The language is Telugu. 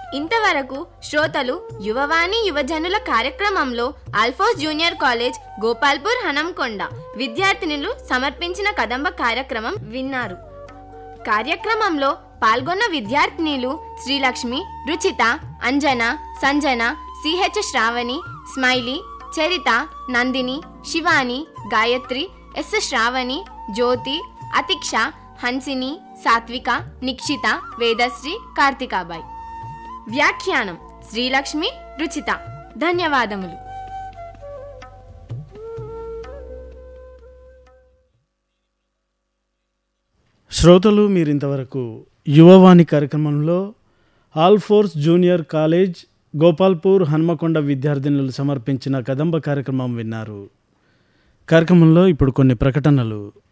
ఇంతవరకు శ్రోతలు యువవాణి యువజనుల కార్యక్రమంలో ఆల్ఫోస్ జూనియర్ కాలేజ్ గోపాల్పూర్ హనంకొండ విద్యార్థినులు సమర్పించిన కదంబ కార్యక్రమం విన్నారు కార్యక్రమంలో పాల్గొన్న విద్యార్థినిలు శ్రీలక్ష్మి రుచిత అంజన సంజన సిహెచ్ శ్రావణి స్మైలీ చరిత నందిని శివాని గాయత్రి ఎస్ శ్రావణి జ్యోతి అతిక్ష హన్సిని సాత్విక నిక్షిత వేదశ్రీ కార్తికాబాయ్ వ్యాఖ్యానం శ్రీలక్ష్మి రుచిత ధన్యవాదములు శ్రోతలు మీరు ఇంతవరకు యువవాణి కార్యక్రమంలో Alphores junior college Gopalpur Hanmakonda విద్యార్థినులు సమర్పించిన కదంబ కార్యక్రమం విన్నారు కార్యక్రమంలో ఇప్పుడు కొన్ని ప్రకటనలు